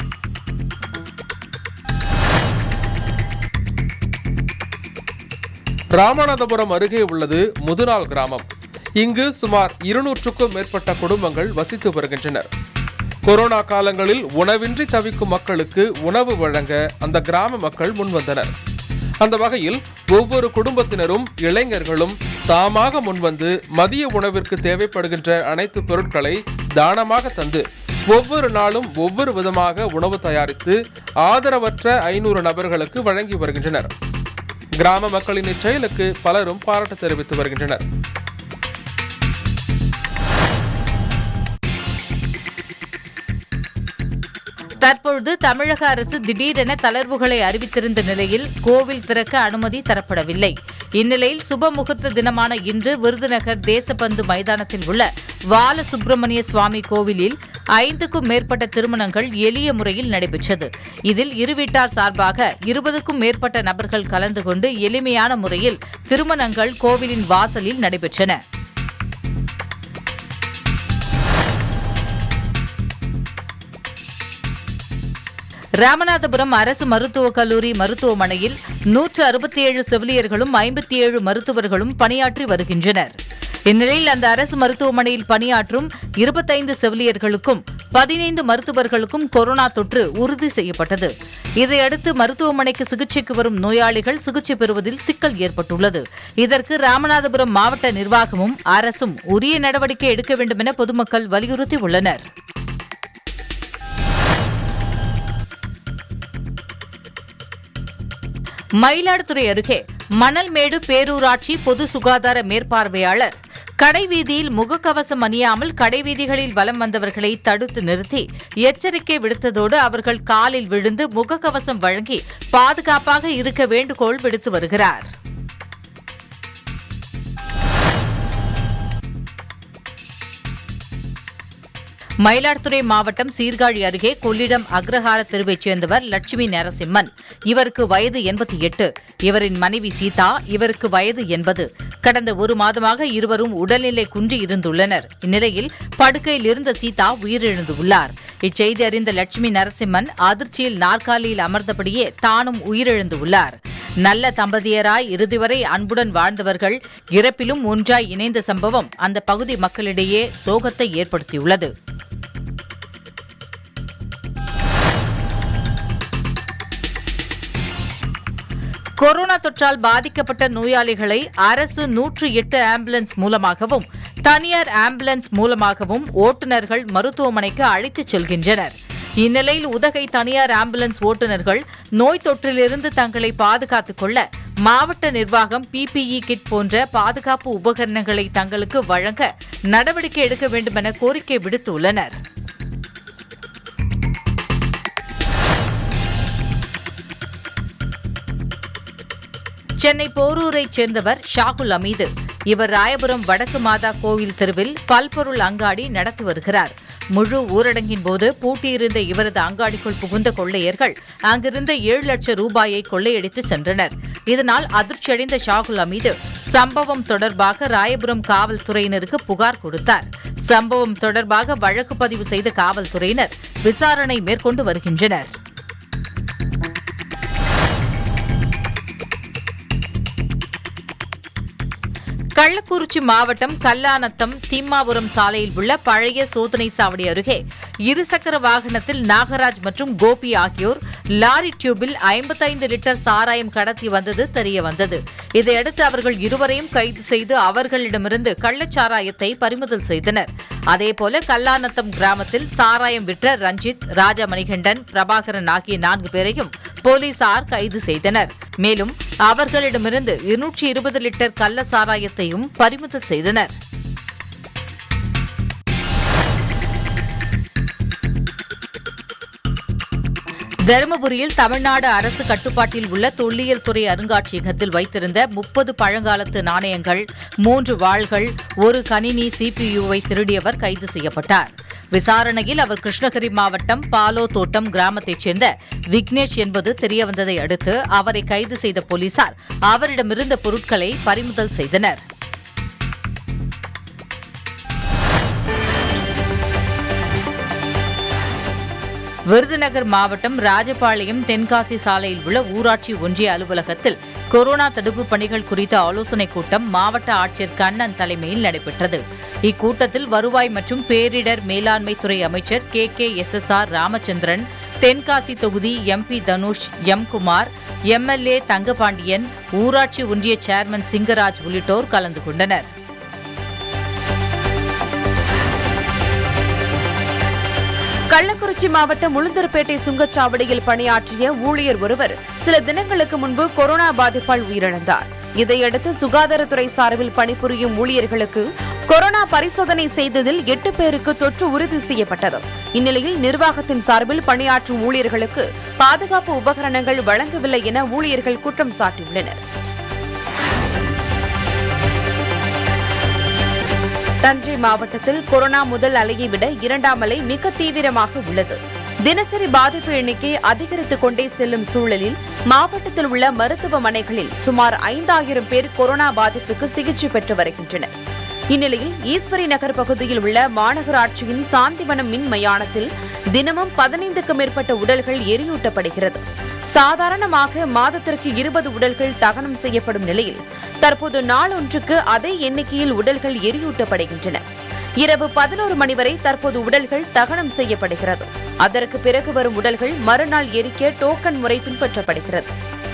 ராமநாதபுரம் அருகே உள்ளது முதுநாள் கிராமம் இங்கு சுமார் இருநூற்றுக்கும் மேற்பட்ட குடும்பங்கள் வசித்து வருகின்றனர் கொரோனா காலங்களில் உணவின்றி தவிக்கும் மக்களுக்கு உணவு வழங்க அந்த கிராம மக்கள் முன்வந்தனர் அந்த வகையில் ஒவ்வொரு குடும்பத்தினரும் இளைஞர்களும் தாமாக முன்வந்து மதிய உணவிற்கு தேவைப்படுகின்ற அனைத்து பொருட்களை தானமாக தந்து ஒவ்வொரு நாளும் ஒவ்வொரு விதமாக உணவு தயாரித்து ஆதரவற்ற ஐநூறு நபர்களுக்கு வழங்கி வருகின்றனர் கிராம மக்களின் இச்செயலுக்கு பலரும் பாராட்டு தெரிவித்து வருகின்றனர் தற்பொழுது தமிழக அரசு திடீரென தளர்வுகளை அறிவித்திருந்த நிலையில் கோவில் திறக்க அனுமதி தரப்படவில்லை இந்நிலையில் சுப முகூர்த்த தினமான இன்று விருதுநகர் தேசபந்து மைதானத்தில் உள்ள வால சுப்பிரமணிய சுவாமி கோவிலில் ஐந்துக்கும் மேற்பட்ட திருமணங்கள் எளிய முறையில் நடைபெற்றது இதில் இரு வீட்டார் சார்பாக இருபதுக்கும் மேற்பட்ட நபர்கள் கலந்து கொண்டு எளிமையான முறையில் திருமணங்கள் கோவிலின் வாசலில் நடைபெற்றன ராமநாதபுரம் அரசு மருத்துவக் கல்லூரி மருத்துவமனையில் நூற்று அறுபத்தி ஏழு செவிலியர்களும் ஐம்பத்தி ஏழு மருத்துவர்களும் பணியாற்றி வருகின்றனர் இந்நிலையில் அந்த அரசு மருத்துவமனையில் பணியாற்றும் இருபத்தைந்து செவிலியர்களுக்கும் பதினைந்து மருத்துவர்களுக்கும் கொரோனா தொற்று உறுதி செய்யப்பட்டது இதையடுத்து மருத்துவமனைக்கு சிகிச்சைக்கு வரும் நோயாளிகள் சிகிச்சை பெறுவதில் சிக்கல் ஏற்பட்டுள்ளது இதற்கு ராமநாதபுரம் மாவட்ட நிர்வாகமும் அரசும் உரிய நடவடிக்கை எடுக்க வேண்டும் என பொதுமக்கள் வலியுறுத்தியுள்ளனர் மயிலாடுதுறை அருகே மணல்மேடு பேரூராட்சி பொது சுகாதார மேற்பார்வையாளர் கடைவீதியில் முகக்கவசம் அணியாமல் கடைவீதிகளில் வலம் வந்தவர்களை தடுத்து நிறுத்தி எச்சரிக்கை விடுத்ததோடு அவர்கள் காலில் விழுந்து முகக்கவசம் வழங்கி பாதுகாப்பாக இருக்க வேண்டுகோள் விடுத்து வருகிறார் மயிலாடுதுறை மாவட்டம் சீர்காழி அருகே கொள்ளிடம் அக்ரஹார தெருவைச் சேர்ந்தவர் லட்சுமி நரசிம்மன் இவருக்கு வயது எண்பத்தி எட்டு இவரின் மனைவி சீதா இவருக்கு வயது எண்பது கடந்த ஒரு மாதமாக இருவரும் உடல்நிலை குன்றி இருந்துள்ளனர் இந்நிலையில் படுக்கையில் இருந்த சீதா உயிரிழந்துள்ளார் இச்செய்தி அறிந்த லட்சுமி நரசிம்மன் அதிர்ச்சியில் நாற்காலியில் அமர்ந்தபடியே தானும் உயிரிழந்துள்ளார் நல்ல தம்பதியராய் இறுதி வரை அன்புடன் வாழ்ந்தவர்கள் இறப்பிலும் ஒன்றாய் இணைந்த சம்பவம் அந்த பகுதி மக்களிடையே சோகத்தை ஏற்படுத்தியுள்ளது கொரோனா தொற்றால் பாதிக்கப்பட்ட நோயாளிகளை அரசு நூற்று எட்டு ஆம்புலன்ஸ் மூலமாகவும் தனியார் ஆம்புலன்ஸ் மூலமாகவும் ஓட்டுநர்கள் மருத்துவமனைக்கு அழைத்துச் செல்கின்றனர் இந்நிலையில் உதகை தனியார் ஆம்புலன்ஸ் ஓட்டுநர்கள் நோய் தொற்றிலிருந்து தங்களை பாதுகாத்துக் கொள்ள மாவட்ட நிர்வாகம் பிபிஇ கிட் போன்ற பாதுகாப்பு உபகரணங்களை தங்களுக்கு வழங்க நடவடிக்கை எடுக்க வேண்டும் என கோரிக்கை விடுத்துள்ளனர் சென்னை போரூரைச் சேர்ந்தவர் ஷாகுல் அமீது இவர் ராயபுரம் வடக்கு மாதா கோவில் தெருவில் பல்பொருள் அங்காடி நடத்தி வருகிறார் முழு ஊரடங்கின் போது பூட்டியிருந்த இவரது அங்காடிக்குள் புகுந்த கொள்ளையர்கள் அங்கிருந்த ஏழு லட்சம் ரூபாயை கொள்ளையடித்து சென்றனர் இதனால் அதிர்ச்சியடைந்த ஷாகுல் அமீது சம்பவம் தொடர்பாக ராயபுரம் காவல்துறையினருக்கு புகார் கொடுத்தார் சம்பவம் தொடர்பாக வழக்கு பதிவு செய்த காவல்துறையினர் விசாரணை மேற்கொண்டு வருகின்றனர் கள்ளக்குறிச்சி மாவட்டம் கல்லாநத்தம் தீம்மாபுரம் சாலையில் உள்ள பழைய சோதனை சாவடி அருகே இருசக்கர வாகனத்தில் நாகராஜ் மற்றும் கோபி ஆகியோர் லாரி டியூபில் ஐம்பத்தைந்து லிட்டர் சாராயம் கடத்தி வந்தது தெரியவந்தது இதையடுத்து அவர்கள் இருவரையும் கைது செய்து அவர்களிடமிருந்து கள்ளச்சாராயத்தை பறிமுதல் செய்தனர் அதேபோல கல்லாநத்தம் கிராமத்தில் சாராயம் விற்ற ரஞ்சித் ராஜா மணிகண்டன் பிரபாகரன் ஆகிய நான்கு பேரையும் போலீசார் கைது செய்தனர் மேலும் அவர்களிடமிருந்து இருநூற்றி இருபது லிட்டர் கள்ள சாராயத்தையும் பறிமுதல் செய்தனர் தருமபுரியில் தமிழ்நாடு அரசு கட்டுப்பாட்டில் உள்ள தொல்லியல் துறை அருங்காட்சியகத்தில் வைத்திருந்த முப்பது பழங்காலத்து நாணயங்கள் மூன்று வாள்கள் ஒரு கணினி சிபியுவை திருடியவர் கைது செய்யப்பட்டார் விசாரணையில் அவர் கிருஷ்ணகிரி மாவட்டம் பாலோ தோட்டம் கிராமத்தைச் சேர்ந்த விக்னேஷ் என்பது தெரியவந்ததை அடுத்து அவரை கைது செய்த போலீசார் அவரிடமிருந்த பொருட்களை பறிமுதல் செய்தனர் விருதுநகர் மாவட்டம் ராஜபாளையம் தென்காசி சாலையில் உள்ள ஊராட்சி ஒன்றிய அலுவலகத்தில் கொரோனா தடுப்பு பணிகள் குறித்த ஆலோசனைக் கூட்டம் மாவட்ட ஆட்சியர் கண்ணன் தலைமையில் நடைபெற்றது இக்கூட்டத்தில் வருவாய் மற்றும் பேரிடர் மேலாண்மை துறை அமைச்சர் கே கே எஸ் எஸ் ஆர் ராமச்சந்திரன் தென்காசி தொகுதி எம்பி தனுஷ் எம் குமார் எம்எல்ஏ தங்கபாண்டியன் ஊராட்சி ஒன்றிய சேர்மன் சிங்கராஜ் உள்ளிட்டோர் கலந்து கொண்டனர் கள்ளக்குறிச்சி மாவட்டம் உளுந்தூர்பேட்டை சுங்கச்சாவடியில் பணியாற்றிய ஊழியர் ஒருவர் சில தினங்களுக்கு முன்பு கொரோனா பாதிப்பால் உயிரிழந்தார் இதையடுத்து சுகாதாரத்துறை சார்பில் பணிபுரியும் ஊழியர்களுக்கு கொரோனா பரிசோதனை செய்ததில் எட்டு பேருக்கு தொற்று உறுதி செய்யப்பட்டது இந்நிலையில் நிர்வாகத்தின் சார்பில் பணியாற்றும் ஊழியர்களுக்கு பாதுகாப்பு உபகரணங்கள் வழங்கவில்லை என ஊழியர்கள் குற்றம் சாட்டியுள்ளனர் தஞ்சை மாவட்டத்தில் கொரோனா முதல் அலையை விட இரண்டாம் அலை மிக தீவிரமாக உள்ளது தினசரி பாதிப்பு எண்ணிக்கை அதிகரித்துக் கொண்டே செல்லும் சூழலில் மாவட்டத்தில் உள்ள மருத்துவமனைகளில் சுமார் ஐந்தாயிரம் பேர் கொரோனா பாதிப்புக்கு சிகிச்சை பெற்று வருகின்றனர் இந்நிலையில் ஈஸ்வரி நகர் பகுதியில் உள்ள மாநகராட்சியின் சாந்திவனம் மின் மயானத்தில் தினமும் பதினைந்துக்கும் மேற்பட்ட உடல்கள் எரியூட்டப்படுகிறது சாதாரணமாக மாதத்திற்கு இருபது உடல்கள் தகனம் செய்யப்படும் நிலையில் தற்போது நாளொன்றுக்கு அதே எண்ணிக்கையில் உடல்கள் எரியூட்டப்படுகின்றன இரவு பதினோரு மணி வரை தற்போது உடல்கள் தகனம் செய்யப்படுகிறது அதற்கு பிறகு வரும் உடல்கள் மறுநாள் எரிக்க டோக்கன் முறை பின்பற்றப்படுகிறது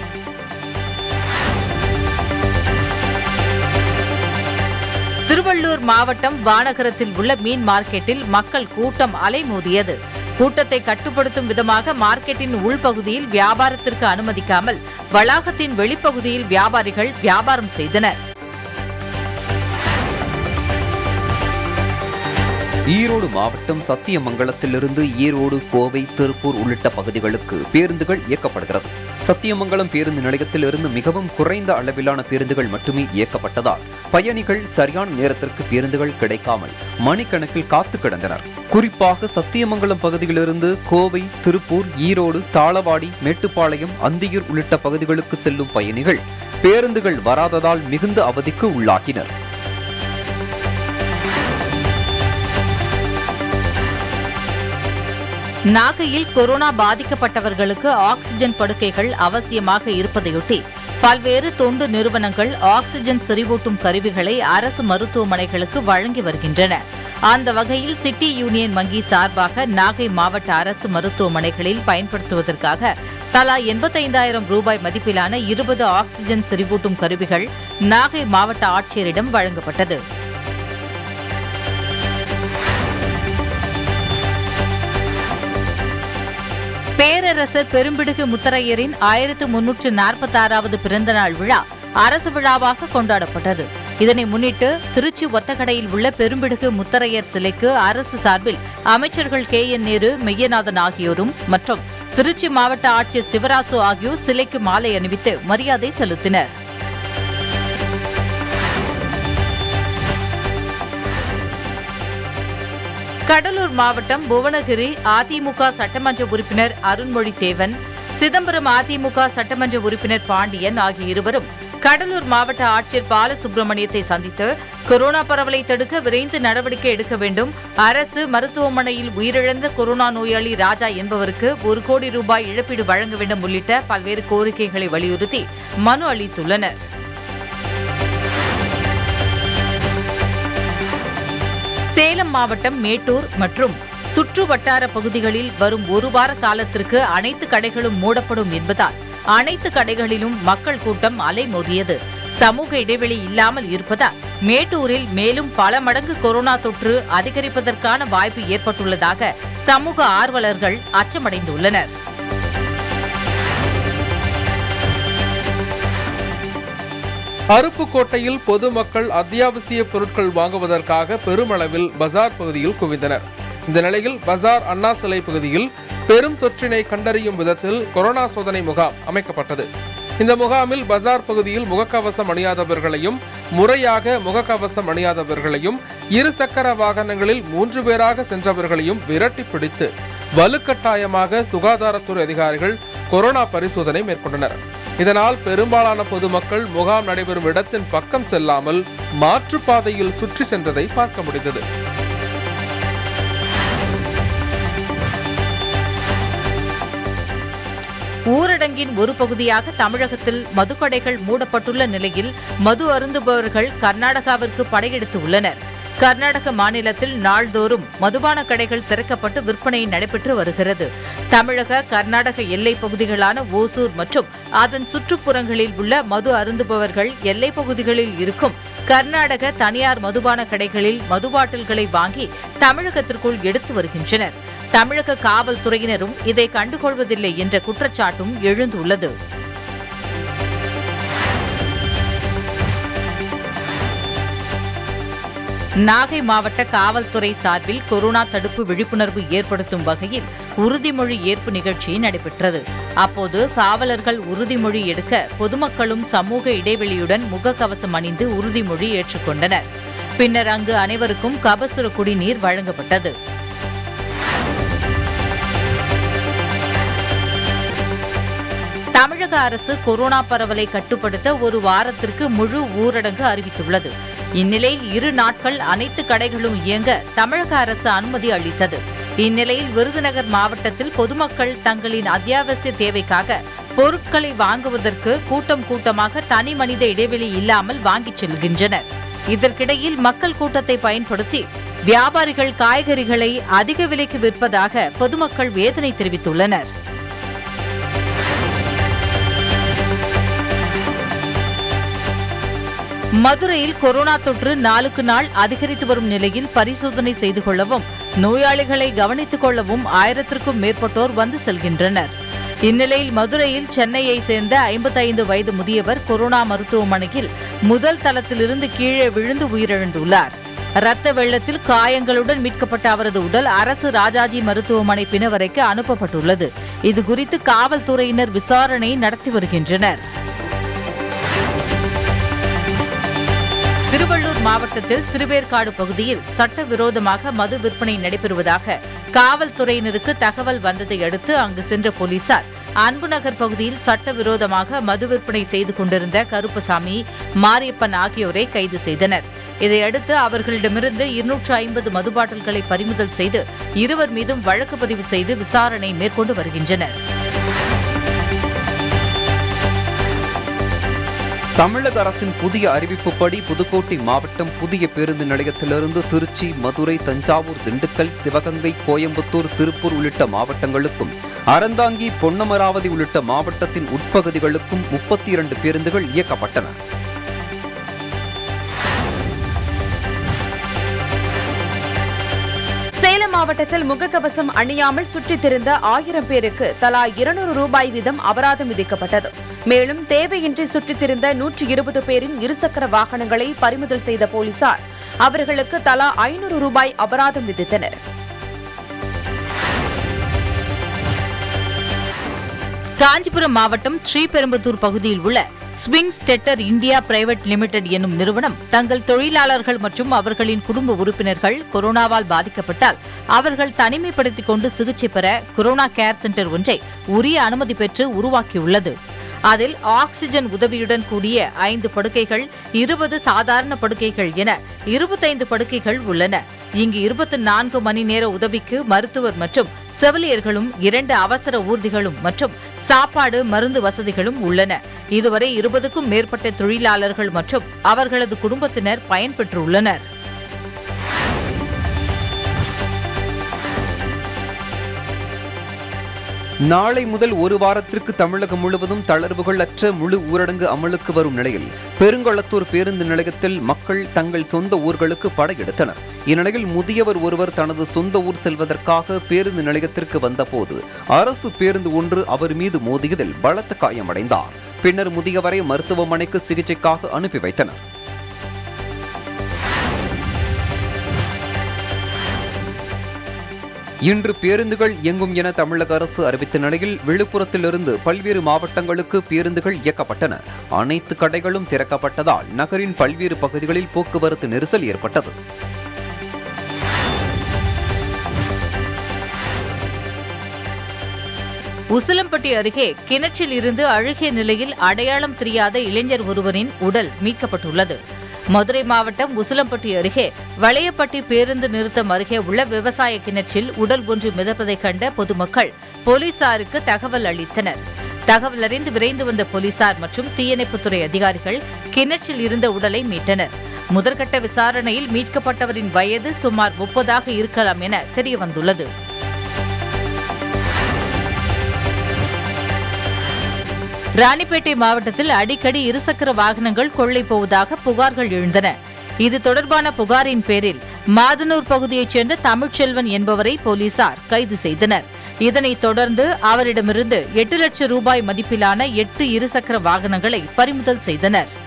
திருவள்ளூர் மாவட்டம் வானகரத்தில் உள்ள மீன் மார்க்கெட்டில் மக்கள் கூட்டம் அலைமோதியது கூட்டத்தை கட்டுப்படுத்தும் விதமாக மார்க்கெட்டின் உள்பகுதியில் வியாபாரத்திற்கு அனுமதிக்காமல் வளாகத்தின் வெளிப்பகுதியில் வியாபாரிகள் வியாபாரம் செய்தனர் ஈரோடு மாவட்டம் சத்தியமங்கலத்திலிருந்து ஈரோடு கோவை திருப்பூர் உள்ளிட்ட பகுதிகளுக்கு பேருந்துகள் இயக்கப்படுகிறது சத்தியமங்கலம் பேருந்து நிலையத்திலிருந்து மிகவும் குறைந்த அளவிலான பேருந்துகள் மட்டுமே இயக்கப்பட்டதால் பயணிகள் சரியான நேரத்திற்கு பேருந்துகள் கிடைக்காமல் மணிக்கணக்கில் காத்து கிடந்தனர் குறிப்பாக சத்தியமங்கலம் பகுதியிலிருந்து கோவை திருப்பூர் ஈரோடு தாளவாடி மேட்டுப்பாளையம் அந்தியூர் உள்ளிட்ட பகுதிகளுக்கு செல்லும் பயணிகள் பேருந்துகள் வராததால் மிகுந்த அவதிக்கு உள்ளாகினர் நாகையில் கொரோனா பாதிக்கப்பட்டவர்களுக்கு ஆக்ஸிஜன் படுக்கைகள் அவசியமாக இருப்பதையொட்டி பல்வேறு தொண்டு நிறுவனங்கள் ஆக்ஸிஜன் செறிவூட்டும் கருவிகளை அரசு மருத்துவமனைகளுக்கு வழங்கி வருகின்றன அந்த வகையில் சிட்டி யூனியன் வங்கி சார்பாக நாகை மாவட்ட அரசு மருத்துவமனைகளில் பயன்படுத்துவதற்காக தலா எண்பத்தைந்தாயிரம் ரூபாய் மதிப்பிலான இருபது ஆக்ஸிஜன் செறிவூட்டும் கருவிகள் நாகை மாவட்ட ஆட்சியரிடம் வழங்கப்பட்டது பேரரசர் பெரும்பிடுகு முத்தரையரின் ஆயிரத்து முன்னூற்று நாற்பத்தாறாவது பிறந்தநாள் விழா அரசு விழாவாக கொண்டாடப்பட்டது இதனை முன்னிட்டு திருச்சி ஒத்தக்கடையில் உள்ள பெரும்பிடுகு முத்தரையர் சிலைக்கு அரசு சார்பில் அமைச்சர்கள் கே என் நேரு மெய்யநாதன் ஆகியோரும் மற்றும் திருச்சி மாவட்ட ஆட்சியர் சிவராசு ஆகியோர் சிலைக்கு மாலை அணிவித்து மரியாதை செலுத்தினர் கடலூர் மாவட்டம் புவனகிரி அதிமுக சட்டமன்ற உறுப்பினர் அருண்மொழி தேவன் சிதம்பரம் அதிமுக சட்டமன்ற உறுப்பினர் பாண்டியன் ஆகிய இருவரும் கடலூர் மாவட்ட ஆட்சியர் பாலசுப்ரமணியத்தை சந்தித்து கொரோனா பரவலை தடுக்க விரைந்து நடவடிக்கை எடுக்க வேண்டும் அரசு மருத்துவமனையில் உயிரிழந்த கொரோனா நோயாளி ராஜா என்பவருக்கு ஒரு கோடி ரூபாய் இழப்பீடு வழங்க வேண்டும் உள்ளிட்ட பல்வேறு கோரிக்கைகளை வலியுறுத்தி மனு அளித்துள்ளனர் சேலம் மாவட்டம் மேட்டூர் மற்றும் சுற்று வட்டார பகுதிகளில் வரும் ஒரு வார காலத்திற்கு அனைத்து கடைகளும் மூடப்படும் என்பதால் அனைத்து கடைகளிலும் மக்கள் கூட்டம் அலைமோதியது சமூக இடைவெளி இல்லாமல் இருப்பதால் மேட்டூரில் மேலும் பல மடங்கு கொரோனா தொற்று அதிகரிப்பதற்கான வாய்ப்பு ஏற்பட்டுள்ளதாக சமூக ஆர்வலர்கள் அச்சமடைந்துள்ளனர் அருப்புக்கோட்டையில் பொதுமக்கள் அத்தியாவசிய பொருட்கள் வாங்குவதற்காக பெருமளவில் பஜார் பகுதியில் குவிந்தனர் இந்த நிலையில் பஜார் அண்ணா சிலை பகுதியில் பெரும் தொற்றினை கண்டறியும் விதத்தில் கொரோனா சோதனை முகாம் அமைக்கப்பட்டது இந்த முகாமில் பஜார் பகுதியில் முகக்கவசம் அணியாதவர்களையும் முறையாக முகக்கவசம் அணியாதவர்களையும் இருசக்கர வாகனங்களில் மூன்று பேராக சென்றவர்களையும் விரட்டி பிடித்து வலுக்கட்டாயமாக சுகாதாரத்துறை அதிகாரிகள் கொரோனா பரிசோதனை மேற்கொண்டனர் இதனால் பெரும்பாலான பொதுமக்கள் முகாம் நடைபெறும் இடத்தின் பக்கம் செல்லாமல் மாற்றுப்பாதையில் சுற்றி சென்றதை பார்க்க முடிந்தது ஊரடங்கின் ஒரு பகுதியாக தமிழகத்தில் மதுக்கடைகள் மூடப்பட்டுள்ள நிலையில் மது அருந்துபவர்கள் கர்நாடகாவிற்கு படையெடுத்து உள்ளனர் கர்நாடக மாநிலத்தில் நாள்தோறும் மதுபான கடைகள் திறக்கப்பட்டு விற்பனை நடைபெற்று வருகிறது தமிழக கர்நாடக எல்லைப் பகுதிகளான ஓசூர் மற்றும் அதன் சுற்றுப்புறங்களில் உள்ள மது அருந்துபவர்கள் எல்லைப் பகுதிகளில் இருக்கும் கர்நாடக தனியார் மதுபான கடைகளில் மது பாட்டில்களை வாங்கி தமிழகத்திற்குள் எடுத்து வருகின்றனர் தமிழக காவல்துறையினரும் இதை கண்டுகொள்வதில்லை என்ற குற்றச்சாட்டும் எழுந்துள்ளது நாகை மாவட்ட காவல்துறை சார்பில் கொரோனா தடுப்பு விழிப்புணர்வு ஏற்படுத்தும் வகையில் உறுதிமொழி ஏற்பு நிகழ்ச்சி நடைபெற்றது அப்போது காவலர்கள் உறுதிமொழி எடுக்க பொதுமக்களும் சமூக இடைவெளியுடன் முகக்கவசம் அணிந்து உறுதிமொழி ஏற்றுக்கொண்டனர் பின்னர் அங்கு அனைவருக்கும் கபசுர குடிநீர் வழங்கப்பட்டது தமிழக அரசு கொரோனா பரவலை கட்டுப்படுத்த ஒரு வாரத்திற்கு முழு ஊரடங்கு அறிவித்துள்ளது இந்நிலையில் இரு நாட்கள் அனைத்து கடைகளும் இயங்க தமிழக அரசு அனுமதி அளித்தது இந்நிலையில் விருதுநகர் மாவட்டத்தில் பொதுமக்கள் தங்களின் அத்தியாவசிய தேவைக்காக பொருட்களை வாங்குவதற்கு கூட்டம் கூட்டமாக தனி மனித இடைவெளி இல்லாமல் வாங்கிச் செல்கின்றனர் இதற்கிடையில் மக்கள் கூட்டத்தை பயன்படுத்தி வியாபாரிகள் காய்கறிகளை அதிக விலைக்கு விற்பதாக பொதுமக்கள் வேதனை தெரிவித்துள்ளனர் மதுரையில் கொரோனா தொற்று நாளுக்கு நாள் அதிகரித்து வரும் நிலையில் பரிசோதனை செய்து கொள்ளவும் நோயாளிகளை கவனித்துக் கொள்ளவும் ஆயிரத்திற்கும் மேற்பட்டோர் வந்து செல்கின்றனர் இந்நிலையில் மதுரையில் சென்னையை சேர்ந்த ஐம்பத்தைந்து வயது முதியவர் கொரோனா மருத்துவமனையில் முதல் தளத்திலிருந்து கீழே விழுந்து உயிரிழந்துள்ளார் ரத்த வெள்ளத்தில் காயங்களுடன் மீட்கப்பட்ட அவரது உடல் அரசு ராஜாஜி மருத்துவமனை பிணவரைக்கு அனுப்பப்பட்டுள்ளது இதுகுறித்து காவல்துறையினர் விசாரணை நடத்தி வருகின்றனர் திருவள்ளூர் மாவட்டத்தில் திருவேற்காடு பகுதியில் சட்டவிரோதமாக மது விற்பனை நடைபெறுவதாக காவல்துறையினருக்கு தகவல் வந்ததை அடுத்து அங்கு சென்ற போலீசார் அன்புநகர் பகுதியில் சட்டவிரோதமாக மது விற்பனை செய்து கொண்டிருந்த கருப்பசாமி மாரியப்பன் ஆகியோரை கைது செய்தனர் இதையடுத்து அவர்களிடமிருந்து இருநூற்று ஐம்பது மது பாட்டில்களை பறிமுதல் செய்து இருவர் மீதும் வழக்கு பதிவு செய்து விசாரணை மேற்கொண்டு வருகின்றனர் தமிழக அரசின் புதிய அறிவிப்புப்படி புதுக்கோட்டை மாவட்டம் புதிய பேருந்து நிலையத்திலிருந்து திருச்சி மதுரை தஞ்சாவூர் திண்டுக்கல் சிவகங்கை கோயம்புத்தூர் திருப்பூர் உள்ளிட்ட மாவட்டங்களுக்கும் அறந்தாங்கி பொன்னமராவதி உள்ளிட்ட மாவட்டத்தின் உட்பகுதிகளுக்கும் முப்பத்தி இரண்டு பேருந்துகள் இயக்கப்பட்டன சேலம் மாவட்டத்தில் முகக்கவசம் அணியாமல் சுற்றித் திரிந்த ஆயிரம் பேருக்கு தலா இருநூறு ரூபாய் வீதம் அபராதம் விதிக்கப்பட்டது மேலும் தேவையின்றி சுற்றித் திரிந்த நூற்றி இருபது பேரின் இருசக்கர வாகனங்களை பறிமுதல் செய்த போலீசார் அவர்களுக்கு தலா ஐநூறு ரூபாய் அபராதம் விதித்தனர் காஞ்சிபுரம் மாவட்டம் ஸ்ரீபெரும்புதூர் பகுதியில் உள்ள swing Stetter India private limited என்னும் நிறுவனம் தங்கள் தொழிலாளர்கள் மற்றும் அவர்களின் குடும்ப உறுப்பினர்கள் கொரோனாவால் பாதிக்கப்பட்டால் அவர்கள் தனிமைப்படுத்திக் கொண்டு சிகிச்சை பெற கொரோனா கேர் சென்டர் ஒன்றை உரிய அனுமதி பெற்று உருவாக்கியுள்ளது அதில் ஆக்ஸிஜன் உதவியுடன் கூடிய ஐந்து படுக்கைகள் இருபது சாதாரண படுக்கைகள் என இருபத்தைந்து படுக்கைகள் உள்ளன இங்கு இருபத்தி நான்கு மணி நேர உதவிக்கு மருத்துவர் மற்றும் செவிலியர்களும் இரண்டு அவசர ஊர்திகளும் மற்றும் சாப்பாடு மருந்து வசதிகளும் உள்ளன இதுவரை இருபதுக்கும் மேற்பட்ட தொழிலாளர்கள் மற்றும் அவர்களது குடும்பத்தினர் பயன்பெற்றுள்ளனர் நாளை முதல் ஒரு வாரத்திற்கு தமிழகம் முழுவதும் தளர்வுகள் அற்ற முழு ஊரடங்கு அமலுக்கு வரும் நிலையில் பெருங்களத்தூர் பேருந்து நிலையத்தில் மக்கள் தங்கள் சொந்த ஊர்களுக்கு படையெடுத்தனர் இந்நிலையில் முதியவர் ஒருவர் தனது சொந்த ஊர் செல்வதற்காக பேருந்து நிலையத்திற்கு வந்தபோது அரசு பேருந்து ஒன்று அவர் மீது மோதியதில் பலத்த காயமடைந்தார் பின்னர் முதியவரை மருத்துவமனைக்கு சிகிச்சைக்காக அனுப்பி வைத்தனர் இன்று பேருந்துகள் இயங்கும் என தமிழக அரசு அறிவித்த நிலையில் விழுப்புரத்திலிருந்து பல்வேறு மாவட்டங்களுக்கு பேருந்துகள் இயக்கப்பட்டன அனைத்து கடைகளும் திறக்கப்பட்டதால் நகரின் பல்வேறு பகுதிகளில் போக்குவரத்து நெரிசல் ஏற்பட்டது உசிலம்பட்டி அருகே கிணற்றில் இருந்து அழுகிய நிலையில் அடையாளம் தெரியாத இளைஞர் ஒருவரின் உடல் மீட்கப்பட்டுள்ளது மதுரை மாவட்டம் உசிலம்பட்டி அருகே வளையப்பட்டி பேருந்து நிறுத்தம் அருகே உள்ள விவசாய கிணற்றில் உடல் ஒன்று மிதப்பதைக் கண்ட பொதுமக்கள் போலீசாருக்கு தகவல் அளித்தனர் தகவல் அறிந்து விரைந்து வந்த போலீசார் மற்றும் தீயணைப்புத்துறை அதிகாரிகள் கிணற்றில் இருந்த உடலை மீட்டனர் முதற்கட்ட விசாரணையில் மீட்கப்பட்டவரின் வயது சுமார் முப்பதாக இருக்கலாம் என தெரியவந்துள்ளது ராணிப்பேட்டை மாவட்டத்தில் அடிக்கடி இருசக்கர வாகனங்கள் கொள்ளை போவதாக புகார்கள் எழுந்தன இது தொடர்பான புகாரின் பேரில் மாதனூர் பகுதியைச் சேர்ந்த தமிழ்ச்செல்வன் என்பவரை போலீசார் கைது செய்தனர் இதனைத் தொடர்ந்து அவரிடமிருந்து எட்டு லட்சம் ரூபாய் மதிப்பிலான எட்டு இருசக்கர வாகனங்களை பறிமுதல் செய்தனர்